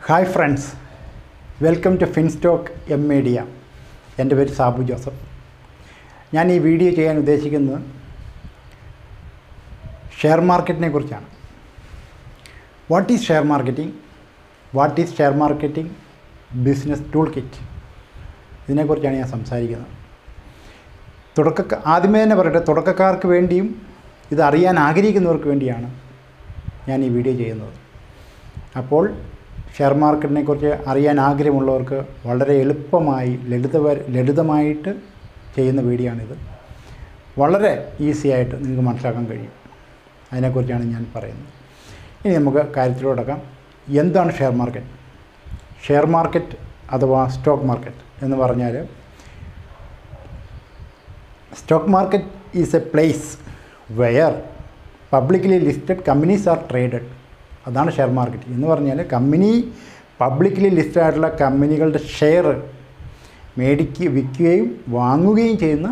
Hi friends welcome to Finstock M media എൻ്റെ പേര് Sabu Joseph ഞാൻ ഈ വീഡിയോ ചെയ്യാൻ ഉദ്ദേശിക്കുന്നത് ഷെയർ മാർക്കറ്റിനെ കുറിച്ചാണ് what is share marketing what is share marketing business tool kit ഇതിനെക്കുറിച്ചാണ് ഞാൻ സംസാരിക്കുന്നത് തുടക്ക ആദ്യമേ തന്നെ പറയട്ടെ തുടക്കക്കാർക്ക് വേണ്ടിയും ഇത് അറിയാൻ ആഗ്രഹിക്കുന്നവർക്ക് വേണ്ടിയാണ് ഞാൻ ഈ വീഡിയോ ചെയ്യുന്നത് അപ്പോൾ ഷെയർ മാർക്കറ്റിനെ കുറിച്ച് അറിയാൻ ആഗ്രഹമുള്ളവർക്ക് വളരെ എളുപ്പമായി ലളിത ലളിതമായിട്ട് ചെയ്യുന്ന വീഡിയോ ആണിത് വളരെ ഈസി ആയിട്ട് നിങ്ങൾക്ക് മനസ്സിലാക്കാൻ കഴിയും അതിനെക്കുറിച്ചാണ് ഞാൻ പറയുന്നത് ഇനി നമുക്ക് കാര്യത്തിലോടക്കാം എന്താണ് ഷെയർ മാർക്കറ്റ് ഷെയർ മാർക്കറ്റ് അഥവാ സ്റ്റോക്ക് മാർക്കറ്റ് എന്ന് പറഞ്ഞാൽ stock market is a place where publicly listed companies are traded അതാണ് ഷെയർ മാർക്കറ്റ് എന്ന് പറഞ്ഞാൽ കമ്പനി പബ്ലിക്കലി ലിസ്റ്റഡ് ആയിട്ടുള്ള കമ്പനികളുടെ ഷെയർ മേടിക്കുക വിൽക്കുകയും വാങ്ങുകയും ചെയ്യുന്ന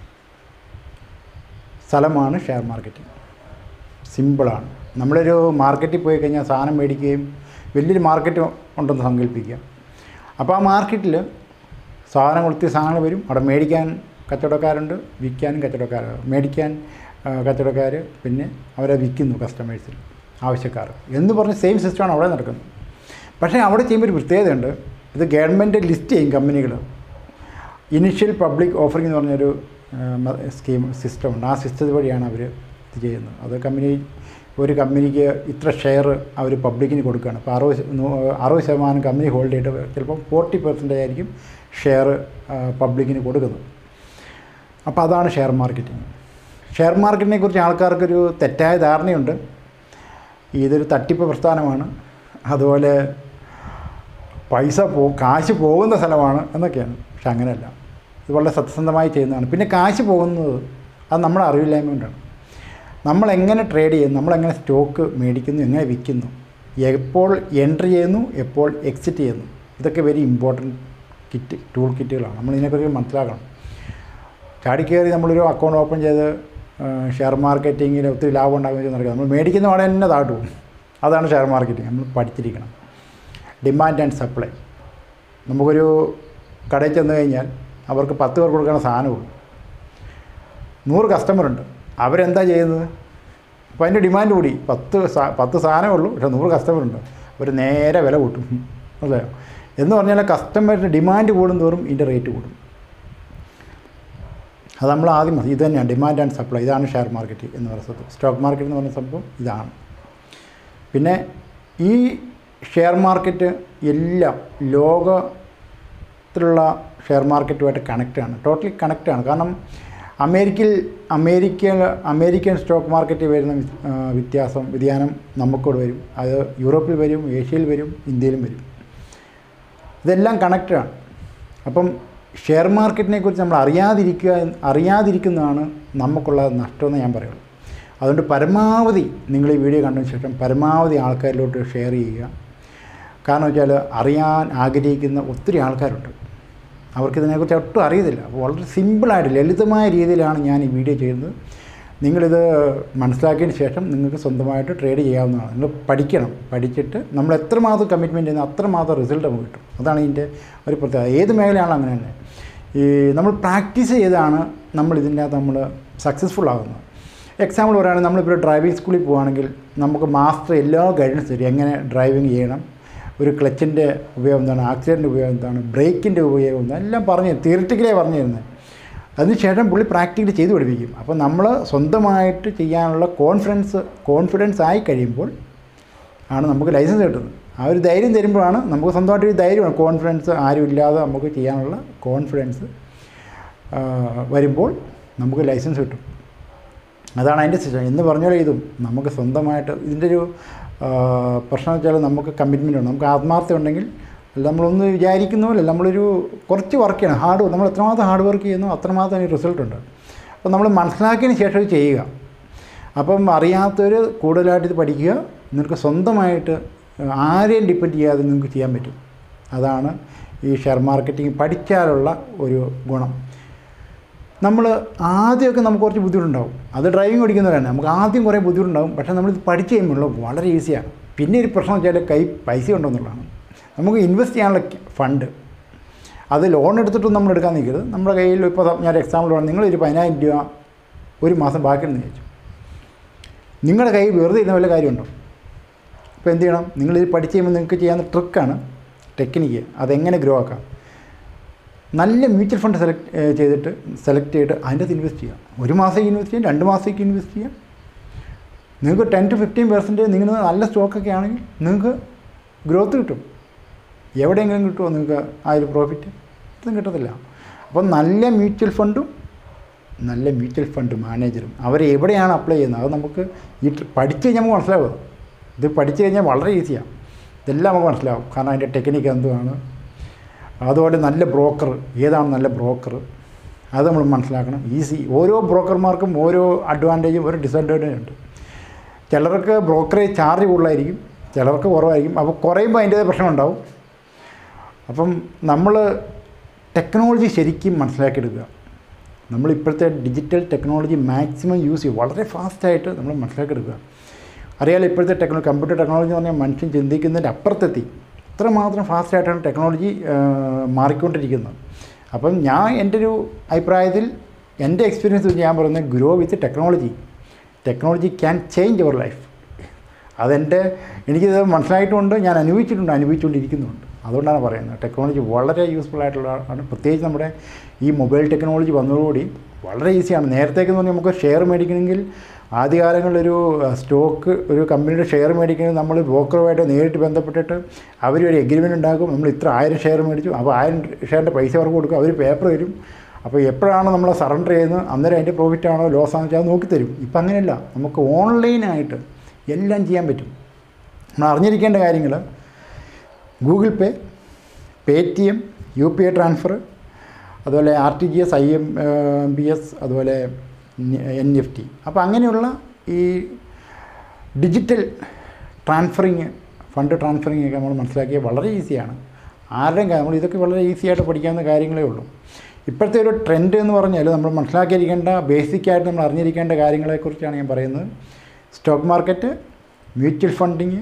സ്ഥലമാണ് ഷെയർ മാർക്കറ്റിംഗ് സിമ്പിളാണ് നമ്മളൊരു മാർക്കറ്റിൽ പോയി കഴിഞ്ഞാൽ സാധനം മേടിക്കുകയും വലിയൊരു മാർക്കറ്റ് ഉണ്ടെന്ന് സങ്കല്പിക്കുക അപ്പോൾ ആ മാർക്കറ്റിൽ സാധനം കൊളുത്തിയ സാധനങ്ങൾ വരും അവിടെ മേടിക്കാൻ കച്ചവടക്കാരുണ്ട് വിൽക്കാനും കച്ചവടക്കാർ മേടിക്കാൻ കച്ചവടക്കാർ പിന്നെ അവരെ വിൽക്കുന്നു കസ്റ്റമേഴ്സിൽ ആവശ്യക്കാർ എന്ന് പറഞ്ഞ് സെയിം സിസ്റ്റമാണ് അവിടെ നടക്കുന്നത് പക്ഷേ അവിടെ ചെയ്യുമ്പോൾ ഒരു പ്രത്യേകതയുണ്ട് ഇത് ഗവൺമെൻറ് ലിസ്റ്റ് ചെയ്യും കമ്പനികൾ ഇനിഷ്യൽ പബ്ലിക് ഓഫറിംഗ് എന്ന് പറഞ്ഞൊരു സ്കീം സിസ്റ്റമുണ്ട് ആ സിസ്റ്റം വഴിയാണ് അവർ ഇത് ചെയ്യുന്നത് അത് കമ്പനി ഒരു കമ്പനിക്ക് ഇത്ര ഷെയർ അവർ പബ്ലിക്കിന് കൊടുക്കുകയാണ് അപ്പോൾ അറുപത് അറുപത് ശതമാനം കമ്പനി ഹോൾഡ് ചെയ്തിട്ട് ചിലപ്പം ഫോർട്ടി പെർസെൻറ്റേജ് ആയിരിക്കും ഷെയർ പബ്ലിക്കിന് കൊടുക്കുന്നത് അപ്പോൾ അതാണ് ഷെയർ മാർക്കറ്റിംഗ് ഷെയർ മാർക്കറ്റിനെ കുറിച്ച് ആൾക്കാർക്കൊരു തെറ്റായ ധാരണയുണ്ട് ഇതൊരു തട്ടിപ്പ് പ്രസ്ഥാനമാണ് അതുപോലെ പൈസ പോ കാശ് പോകുന്ന സ്ഥലമാണ് എന്നൊക്കെയാണ് പക്ഷെ അങ്ങനെയല്ല ഇത് വളരെ സത്യസന്ധമായി ചെയ്യുന്നതാണ് പിന്നെ കാശ് പോകുന്നത് അത് നമ്മുടെ അറിവില്ലായ്മ കൊണ്ടാണ് നമ്മൾ എങ്ങനെ ട്രേഡ് ചെയ്യുന്നു നമ്മളെങ്ങനെ സ്റ്റോക്ക് മേടിക്കുന്നു എങ്ങനെ വിൽക്കുന്നു എപ്പോൾ എൻട്രി ചെയ്യുന്നു എപ്പോൾ എക്സിറ്റ് ചെയ്യുന്നു ഇതൊക്കെ വെരി ഇമ്പോർട്ടൻറ്റ് കിറ്റ് ടൂൾ കിറ്റുകളാണ് നമ്മൾ ഇതിനെക്കുറിച്ച് മനസ്സിലാക്കണം ചാടിക്കയറി നമ്മളൊരു അക്കൗണ്ട് ഓപ്പൺ ചെയ്ത് ഷെയർ മാർക്കറ്റിങ്ങിൽ ഒത്തിരി ലാഭം ഉണ്ടാകുമെന്ന് നടക്കുക നമ്മൾ മേടിക്കുന്ന അവിടെ തന്നെ താഴ്ത്തു പോകും അതാണ് ഷെയർ മാർക്കറ്റിംഗ് നമ്മൾ പഠിച്ചിരിക്കണം ഡിമാൻഡ് ആൻഡ് സപ്ലൈ നമുക്കൊരു കടയിൽ ചെന്ന് കഴിഞ്ഞാൽ അവർക്ക് പത്ത് പേർക്ക് കൊടുക്കുന്ന സാധനമുള്ളൂ നൂറ് കസ്റ്റമറുണ്ട് അവരെന്താ ചെയ്യുന്നത് അപ്പോൾ അതിൻ്റെ ഡിമാൻഡ് കൂടി പത്ത് പത്ത് സാധനമേ ഉള്ളൂ പക്ഷേ നൂറ് കസ്റ്റമറുണ്ട് അവർ നേരെ വില കൂട്ടും അല്ലേ എന്ന് പറഞ്ഞാൽ കസ്റ്റമറിൻ്റെ ഡിമാൻഡ് കൂടുന്തോറും ഇതിൻ്റെ റേറ്റ് കൂടും അത് നമ്മൾ ആദ്യം ഇത് തന്നെയാണ് ഡിമാൻഡ് ആൻഡ് സപ്ലൈ ഇതാണ് ഷെയർ മാർക്കറ്റ് എന്ന് പറയുന്നത് സ്റ്റോക്ക് മാർക്കറ്റ് എന്ന് പറയുന്ന സംഭവം ഇതാണ് പിന്നെ ഈ ഷെയർ മാർക്കറ്റ് എല്ലാം ലോകത്തിലുള്ള ഷെയർ മാർക്കറ്റുമായിട്ട് കണക്റ്റാണ് ടോട്ടലി കണക്റ്റാണ് കാരണം അമേരിക്കയിൽ അമേരിക്ക അമേരിക്കൻ സ്റ്റോക്ക് മാർക്കറ്റിൽ വരുന്ന വ്യത്യാസം വ്യതിയാനം നമുക്കൂടെ വരും അത് യൂറോപ്പിൽ വരും ഏഷ്യയിൽ വരും ഇന്ത്യയിലും വരും ഇതെല്ലാം കണക്റ്റാണ് അപ്പം ഷെയർ മാർക്കറ്റിനെ കുറിച്ച് നമ്മൾ അറിയാതിരിക്കുക അറിയാതിരിക്കുന്നതാണ് നമുക്കുള്ള നഷ്ടമെന്ന് ഞാൻ പറയുള്ളൂ അതുകൊണ്ട് പരമാവധി നിങ്ങൾ ഈ വീഡിയോ കണ്ടതിന് ശേഷം പരമാവധി ആൾക്കാരിലോട്ട് ഷെയർ ചെയ്യുക കാരണം വെച്ചാൽ അറിയാൻ ആഗ്രഹിക്കുന്ന ഒത്തിരി ആൾക്കാരുണ്ട് അവർക്കിതിനെക്കുറിച്ച് ഒട്ടും അറിയത്തില്ല അപ്പോൾ വളരെ സിമ്പിളായിട്ട് ലളിതമായ രീതിയിലാണ് ഞാൻ ഈ വീഡിയോ ചെയ്യുന്നത് നിങ്ങളിത് മനസ്സിലാക്കിയതിന് ശേഷം നിങ്ങൾക്ക് സ്വന്തമായിട്ട് ട്രേഡ് ചെയ്യാവുന്നതാണ് നിങ്ങൾ പഠിക്കണം പഠിച്ചിട്ട് നമ്മൾ എത്രമാത്രം കമ്മിറ്റ്മെൻറ്റ് ചെയ്യുന്ന അത്രമാത്രം റിസൾട്ട് നമുക്ക് കിട്ടും അതാണ് ഇതിൻ്റെ ഒരു പ്രത്യേകത ഏത് മേഖലയാണോ അങ്ങനെ തന്നെ ഈ നമ്മൾ പ്രാക്ടീസ് ചെയ്താണ് നമ്മൾ ഇതിൻ്റെ അകത്ത് നമ്മൾ സക്സസ്ഫുൾ ആകുന്നത് എക്സാമ്പിൾ പറയുകയാണെങ്കിൽ നമ്മളിപ്പോൾ ഡ്രൈവിംഗ് സ്കൂളിൽ പോവുകയാണെങ്കിൽ നമുക്ക് മാസ്റ്റർ എല്ലാ ഗൈഡൻസ് തരും എങ്ങനെ ഡ്രൈവിംഗ് ചെയ്യണം ഒരു ക്ലച്ചിൻ്റെ ഉപയോഗം എന്താണ് ആക്സിഡൻറ്റ് ഉപയോഗം എന്താണ് ബ്രേക്കിൻ്റെ ഉപയോഗം എന്താണ് എല്ലാം പറഞ്ഞു തിയറിറ്റിക്കലേ പറഞ്ഞു തരുന്നത് അതിനുശേഷം പുള്ളി പ്രാക്ടിക്കലി ചെയ്തു പഠിപ്പിക്കും അപ്പോൾ നമ്മൾ സ്വന്തമായിട്ട് ചെയ്യാനുള്ള കോൺഫിഡൻസ് കോൺഫിഡൻസ് ആയി കഴിയുമ്പോൾ ആണ് നമുക്ക് ലൈസൻസ് കിട്ടുന്നത് ആ ഒരു ധൈര്യം തരുമ്പോഴാണ് നമുക്ക് സ്വന്തമായിട്ട് ഒരു ധൈര്യമാണ് കോൺഫിഡൻസ് ആരും ഇല്ലാതെ നമുക്ക് ചെയ്യാനുള്ള കോൺഫിഡൻസ് വരുമ്പോൾ നമുക്ക് ലൈസൻസ് കിട്ടും അതാണ് അതിൻ്റെ സിസ്റ്റം എന്ന് പറഞ്ഞാൽ ഇതും നമുക്ക് സ്വന്തമായിട്ട് ഇതിൻ്റെ ഒരു പ്രശ്നം വെച്ചാൽ നമുക്ക് കമ്മിറ്റ്മെൻ്റ് ഉണ്ട് നമുക്ക് ആത്മാർത്ഥം ഉണ്ടെങ്കിൽ അല്ല നമ്മളൊന്ന് വിചാരിക്കുന്ന പോലെ നമ്മളൊരു കുറച്ച് വർക്ക് ചെയ്യണം ഹാർഡ് വർക്ക് നമ്മൾ എത്രമാത്രം ഹാർഡ് വർക്ക് ചെയ്യുന്നു അത്രമാത്രം അതിന് റിസൾട്ട് ഉണ്ട് അപ്പോൾ നമ്മൾ മനസ്സിലാക്കിയതിന് ശേഷം ഇത് ചെയ്യുക അപ്പം അറിയാത്തവർ കൂടുതലായിട്ട് ഇത് പഠിക്കുക നിങ്ങൾക്ക് സ്വന്തമായിട്ട് ആരെയും ഡിപ്പെൻഡ് ചെയ്യാതെ നിങ്ങൾക്ക് ചെയ്യാൻ പറ്റും അതാണ് ഈ ഷെയർ മാർക്കറ്റിംഗ് പഠിച്ചാലുള്ള ഒരു ഗുണം നമ്മൾ ആദ്യമൊക്കെ നമുക്ക് കുറച്ച് ബുദ്ധിമുട്ടുണ്ടാവും അത് ഡ്രൈവിംഗ് ഓടിക്കുന്നവരാണ് നമുക്ക് ആദ്യം കുറേ ബുദ്ധിമുട്ടുണ്ടാവും പക്ഷേ നമ്മളിത് പഠിച്ച് കഴിയുമ്പോൾ വളരെ ഈസിയാണ് പിന്നെ ഒരു പ്രശ്നം വെച്ചാൽ കൈ പൈസ ഉണ്ടോ എന്നുള്ളതാണ് നമുക്ക് ഇൻവെസ്റ്റ് ചെയ്യാനുള്ള ഫണ്ട് അത് ലോൺ എടുത്തിട്ടൊന്നും നമ്മൾ എടുക്കാൻ നിൽക്കരുത് നമ്മുടെ കയ്യിൽ ഇപ്പോൾ ഞാൻ എക്സാമ്പിൾ പറഞ്ഞു നിങ്ങളൊരു പതിനായിരം രൂപ ഒരു മാസം ബാക്കിയുണ്ടെന്ന് വിചാരിച്ചു നിങ്ങളുടെ കയ്യിൽ വെറുതെ ഇരുന്ന വല്ല കാര്യമുണ്ടോ അപ്പോൾ എന്ത് ചെയ്യണം നിങ്ങളിത് പഠിച്ച് കഴിയുമ്പോൾ നിങ്ങൾക്ക് ചെയ്യാവുന്ന ട്രിക്കാണ് ടെക്നിക്ക് അതെങ്ങനെ ഗ്രോ ആക്കാം നല്ല മ്യൂച്വൽ ഫണ്ട് സെലക്ട് ചെയ്തിട്ട് സെലക്ട് ചെയ്തിട്ട് അതിൻ്റെ അകത്ത് ഇൻവെസ്റ്റ് ചെയ്യാം ഒരു മാസത്തേക്ക് ഇൻവെസ്റ്റ് ചെയ്യാം രണ്ട് മാസത്തേക്ക് ഇൻവെസ്റ്റ് ചെയ്യാം നിങ്ങൾക്ക് ടെൻ ടു ഫിഫ്റ്റീൻ പെർസെൻറ്റേജ് നിങ്ങൾ നല്ല സ്റ്റോക്കൊക്കെ ആണെങ്കിൽ നിങ്ങൾക്ക് ഗ്രോത്ത് കിട്ടും എവിടെയെങ്കിലും കിട്ടുമോ നിങ്ങൾക്ക് ആ ഒരു പ്രോഫിറ്റ് ഒന്നും കിട്ടത്തില്ല അപ്പം നല്ല മ്യൂച്വൽ ഫണ്ടും നല്ല മ്യൂച്വൽ ഫണ്ട് മാനേജറും അവർ എവിടെയാണ് അപ്ലൈ ചെയ്യുന്നത് അത് നമുക്ക് ഈ ട്ര- പഠിച്ച് കഴിഞ്ഞാൽ നമുക്ക് മനസ്സിലാവും അത്. ഇത് പഠിച്ചു കഴിഞ്ഞാൽ വളരെ ഈസിയാണ് ഇതെല്ലാം നമുക്ക് മനസ്സിലാവും കാരണം അതിൻ്റെ ടെക്നിക്ക് എന്തുവാണ് അതുപോലെ നല്ല ബ്രോക്കർ ഏതാണ് നല്ല ബ്രോക്കർ അത് നമ്മൾ മനസ്സിലാക്കണം ഈസി ഓരോ ബ്രോക്കർമാർക്കും ഓരോ അഡ്വാൻറ്റേജും ഓരോ ഡിസഡ്വാൻറ്റേജും ഉണ്ട് ചിലർക്ക് ബ്രോക്കറേജ് ചാർജ് കൂടുതലായിരിക്കും ചിലർക്ക് കുറവായിരിക്കും അപ്പോൾ കുറയുമ്പോൾ അതിൻ്റേതായ പ്രശ്നമുണ്ടാവും അപ്പം നമ്മൾ ടെക്നോളജി ശരിക്കും മനസ്സിലാക്കിയെടുക്കുക നമ്മൾ ഇപ്പോഴത്തെ ഡിജിറ്റൽ ടെക്നോളജി മാക്സിമം യൂസ് ചെയ്യും വളരെ ഫാസ്റ്റായിട്ട് നമ്മൾ മനസ്സിലാക്കിയെടുക്കുക അറിയാലോ ഇപ്പോഴത്തെ ടെക്നോ കമ്പ്യൂട്ടർ ടെക്നോളജി എന്ന് പറഞ്ഞാൽ മനുഷ്യൻ ചിന്തിക്കുന്നതിൻ്റെ അപ്പുറത്തെത്തി ഇത്രമാത്രം ഫാസ്റ്റായിട്ടാണ് ടെക്നോളജി മാറിക്കൊണ്ടിരിക്കുന്നത് അപ്പം ഞാൻ എൻ്റെ ഒരു അഭിപ്രായത്തിൽ എൻ്റെ എക്സ്പീരിയൻസ് വെച്ച് ഞാൻ പറയുന്നത് grow with technology technology can change our life അതെൻ്റെ എനിക്കിത് മനസ്സിലായിട്ടുമുണ്ട് ഞാൻ അനുഭവിച്ചിട്ടുണ്ട് അനുഭവിച്ചുകൊണ്ടിരിക്കുന്നുണ്ട് അതുകൊണ്ടാണ് പറയുന്നത് ടെക്നോളജി വളരെ യൂസ്ഫുൾ ആയിട്ടുള്ള ആണ് പ്രത്യേകിച്ച് നമ്മുടെ ഈ മൊബൈൽ ടെക്നോളജി വന്നതോടുകൂടി വളരെ ഈസിയാണ് നേരത്തേക്ക് എന്ന് പറഞ്ഞാൽ നമുക്ക് ഷെയർ മേടിക്കണമെങ്കിൽ ആദ്യകാലങ്ങളിലൊരു സ്റ്റോക്ക് ഒരു കമ്പനിയുടെ ഷെയർ മേടിക്കണമെങ്കിൽ നമ്മൾ ബ്രോക്കറുമായിട്ട് നേരിട്ട് ബന്ധപ്പെട്ടിട്ട് അവർ ഒരു എഗ്രിമെൻ്റ് ഉണ്ടാക്കും നമ്മൾ ഇത്ര ആയിരം ഷെയർ മേടിച്ചു അപ്പോൾ ആയിരം ഷെയറിൻ്റെ പൈസ അവർക്ക് കൊടുക്കും അവർ പേപ്പർ തരും അപ്പോൾ എപ്പോഴാണ് നമ്മൾ സറണ്ടർ ചെയ്യുന്നത് അന്നേരം അതിൻ്റെ പ്രോഫിറ്റ് ആണോ ലോസ് ആണെന്ന് വെച്ചാൽ അത് നോക്കിത്തരും ഇപ്പം അങ്ങനെയല്ല നമുക്ക് ഓൺലൈനായിട്ട് എല്ലാം ചെയ്യാൻ പറ്റും നമ്മൾ അറിഞ്ഞിരിക്കേണ്ട കാര്യങ്ങൾ Google Pay Paytm U P I transfer അതുപോലെ R T G S I M P S അതുപോലെ എൻ എഫ് ടി അപ്പോൾ അങ്ങനെയുള്ള ഈ ഡിജിറ്റൽ ട്രാൻസ്ഫറിങ് ഫണ്ട് ട്രാൻസ്ഫറിങ് ഒക്കെ നമ്മൾ മനസ്സിലാക്കിയാൽ വളരെ ഈസിയാണ് ആരുടെയും കാര്യം നമ്മൾ ഇതൊക്കെ വളരെ ഈസി ആയിട്ട് പഠിക്കാവുന്ന കാര്യങ്ങളേ ഉള്ളൂ ഇപ്പോഴത്തെ ഒരു ട്രെൻഡ് എന്ന് പറഞ്ഞാൽ നമ്മൾ മനസ്സിലാക്കിയിരിക്കേണ്ട ബേസിക്കായിട്ട് നമ്മൾ അറിഞ്ഞിരിക്കേണ്ട കാര്യങ്ങളെക്കുറിച്ചാണ് ഞാൻ പറയുന്നത് stock market mutual funding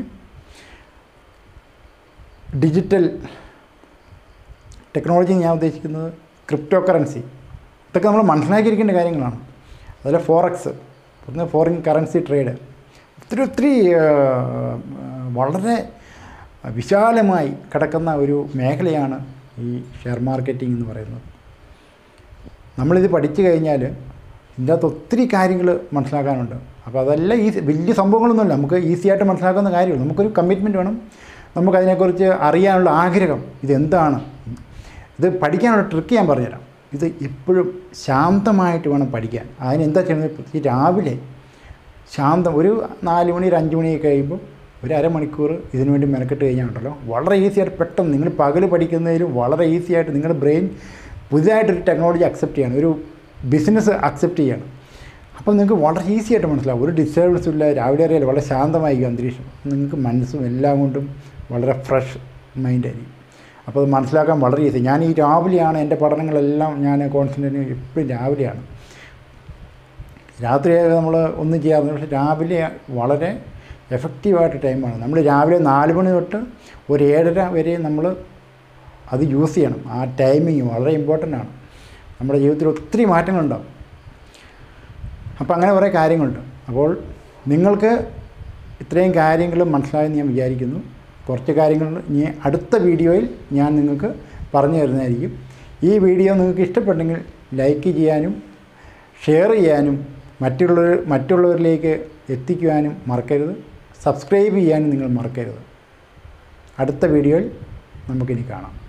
digital technology ഞാൻ ഉദ്ദേശിക്കുന്നത് ക്രിപ്റ്റോ കറൻസി ഇതൊക്കെ നമ്മൾ മനസ്സിലാക്കിയിരിക്കേണ്ട കാര്യങ്ങളാണ് അതുപോലെ ഫോറക്സ് പിന്നെ ഫോറിൻ കറൻസി ട്രേഡ് ഒത്തിരി ഒത്തിരി ആ, വളരെ വിശാലമായി കിടക്കുന്ന ഒരു മേഖലയാണ് ഈ ഷെയർ മാർക്കറ്റിംഗ് എന്ന് പറയുന്നത് നമ്മളിത് പഠിച്ചു കഴിഞ്ഞാൽ ഇതിൻ്റെ അകത്ത് ഒത്തിരി കാര്യങ്ങൾ മനസ്സിലാക്കാനുണ്ട് അപ്പോൾ അതെല്ലാം ഈ വലിയ സംഭവങ്ങളൊന്നുമില്ല നമുക്ക് ഈസി ആയിട്ട് മനസ്സിലാക്കുന്ന കാര്യമുള്ളൂ നമുക്കൊരു കമ്മിറ്റ്മെൻറ്റ് വേണം നമുക്കതിനെക്കുറിച്ച് അറിയാനുള്ള ആഗ്രഹം ഇതെന്താണ് ഇത് പഠിക്കാനുള്ള ട്രിക്ക് ഞാൻ പറഞ്ഞുതരാം ഇത് എപ്പോഴും ശാന്തമായിട്ട് വേണം പഠിക്കാൻ അതിനെന്താ ചെയ്യുന്നത് പ്രത്യേകിച്ച് രാവിലെ ശാന്തം ഒരു നാല് മണി ഒരു അഞ്ച് മണിയൊക്കെ കഴിയുമ്പോൾ ഒരു അരമണിക്കൂർ ഇതിനു വേണ്ടി മെനക്കെട്ട് കഴിഞ്ഞാൽ ഉണ്ടല്ലോ വളരെ ഈസി ആയിട്ട് പെട്ടെന്ന് നിങ്ങൾ പകൽ പഠിക്കുന്നതിലും വളരെ ഈസി ആയിട്ട് നിങ്ങളുടെ ബ്രെയിൻ പുതിയതായിട്ടൊരു ടെക്നോളജി അക്സെപ്റ്റ് ചെയ്യണം ഒരു ബിസിനസ് അക്സെപ്റ്റ് ചെയ്യണം അപ്പോൾ നിങ്ങൾക്ക് വളരെ ഈസി ആയിട്ട് മനസ്സിലാവും ഒരു ഡിസ്റ്റർബൻസും ഇല്ല രാവിലെ അറിയാലോ വളരെ ശാന്തമായിരിക്കും അന്തരീക്ഷം നിങ്ങൾക്ക് മനസ്സും എല്ലാം കൊണ്ടും വളരെ ഫ്രഷ് മൈൻഡായിരിക്കും അപ്പോൾ അത് മനസ്സിലാക്കാൻ വളരെ ഈസി ഞാൻ ഈ രാവിലെയാണ് എൻ്റെ പഠനങ്ങളെല്ലാം ഞാൻ കോൺസെൻട്രേറ്റ് എപ്പോഴും രാവിലെയാണ് രാത്രി നമ്മൾ ഒന്നും ചെയ്യാറില്ല പക്ഷേ രാവിലെ വളരെ എഫക്റ്റീവായിട്ട് ടൈമാണ് നമ്മൾ രാവിലെ നാല് മണി തൊട്ട് ഒരു ഏഴര വരെ നമ്മൾ അത് യൂസ് ചെയ്യണം ആ ടൈമിങ് വളരെ ഇമ്പോർട്ടൻ്റ് ആണ് നമ്മുടെ ജീവിതത്തിൽ ഒത്തിരി മാറ്റങ്ങളുണ്ടാവും അപ്പോൾ അങ്ങനെ കുറേ കാര്യങ്ങളുണ്ട് അപ്പോൾ നിങ്ങൾക്ക് ഇത്രയും കാര്യങ്ങൾ മനസ്സിലായെന്ന് ഞാൻ വിചാരിക്കുന്നു കുറച്ച് കാര്യങ്ങൾ ഇനി അടുത്ത വീഡിയോയിൽ ഞാൻ നിങ്ങൾക്ക് പറഞ്ഞു തരുന്നതായിരിക്കും ഈ വീഡിയോ നിങ്ങൾക്ക് ഇഷ്ടപ്പെട്ടെങ്കിൽ ലൈക്ക് ചെയ്യാനും ഷെയർ ചെയ്യാനും മറ്റുള്ളവർ മറ്റുള്ളവരിലേക്ക് എത്തിക്കുവാനും മറക്കരുത് സബ്സ്ക്രൈബ് ചെയ്യാനും നിങ്ങൾ മറക്കരുത് അടുത്ത വീഡിയോയിൽ നമുക്കിനി കാണാം